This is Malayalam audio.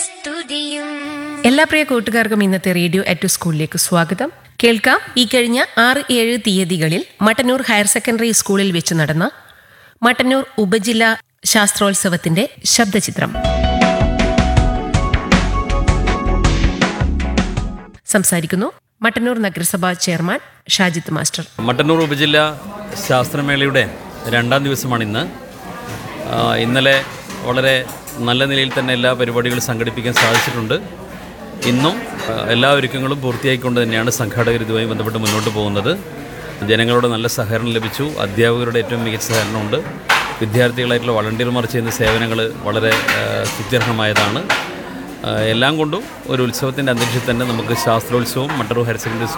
സ്തുതിയും എല്ലാ പ്രിയ കൂട്ടുകാർക്കും ഇന്നത്തെ റേഡിയോ അറ്റ് സ്കൂളിലേക്ക് സ്വാഗതം കേൾക്കാം ഈ കഴിഞ്ഞ ആറ് ഏഴ് തീയതികളിൽ മട്ടന്നൂർ ഹയർ സെക്കൻഡറി സ്കൂളിൽ വെച്ച് നടന്ന മട്ടന്നൂർ ഉപജില്ലാ ശാസ്ത്രോത്സവത്തിന്റെ ശബ്ദചിത്രം സംസാരിക്കുന്നു മട്ടന്നൂർ നഗരസഭാ ചെയർമാൻ ഷാജിത്ത് മാസ്റ്റർ മട്ടന്നൂർ ഉപജില്ല ശാസ്ത്രമേളയുടെ രണ്ടാം ദിവസമാണ് ഇന്ന് ആ, ഇന്നലെ വളരെ നല്ല നിലയിൽ തന്നെ എല്ലാ പരിപാടികളും സംഘടിപ്പിക്കാൻ സാധിച്ചിട്ടുണ്ട് ഇന്നും ആ, എല്ലാ ഒരുക്കങ്ങളും പൂർത്തിയായിക്കൊണ്ട് തന്നെയാണ് സംഘാടകർ ഇതുമായി ബന്ധപ്പെട്ട് മുന്നോട്ട് പോകുന്നത് ജനങ്ങളുടെ നല്ല സഹകരണം ലഭിച്ചു അധ്യാപകരുടെ ഏറ്റവും മികച്ച സഹകരണമുണ്ട് വിദ്യാർത്ഥികളായിട്ടുള്ള വളണ്ടിയർമാർ ചെയ്യുന്ന സേവനങ്ങൾ വളരെ ആ, സ്തുത്യർഹമായതാണ് ആ, എല്ലാം കൊണ്ടും ഒരു ഉത്സവത്തിൻ്റെ അന്തരീക്ഷത്തിൽ തന്നെ നമുക്ക് ശാസ്ത്രോത്സവം മട്ടന്നൂർ ഹയർ സെക്കൻഡറി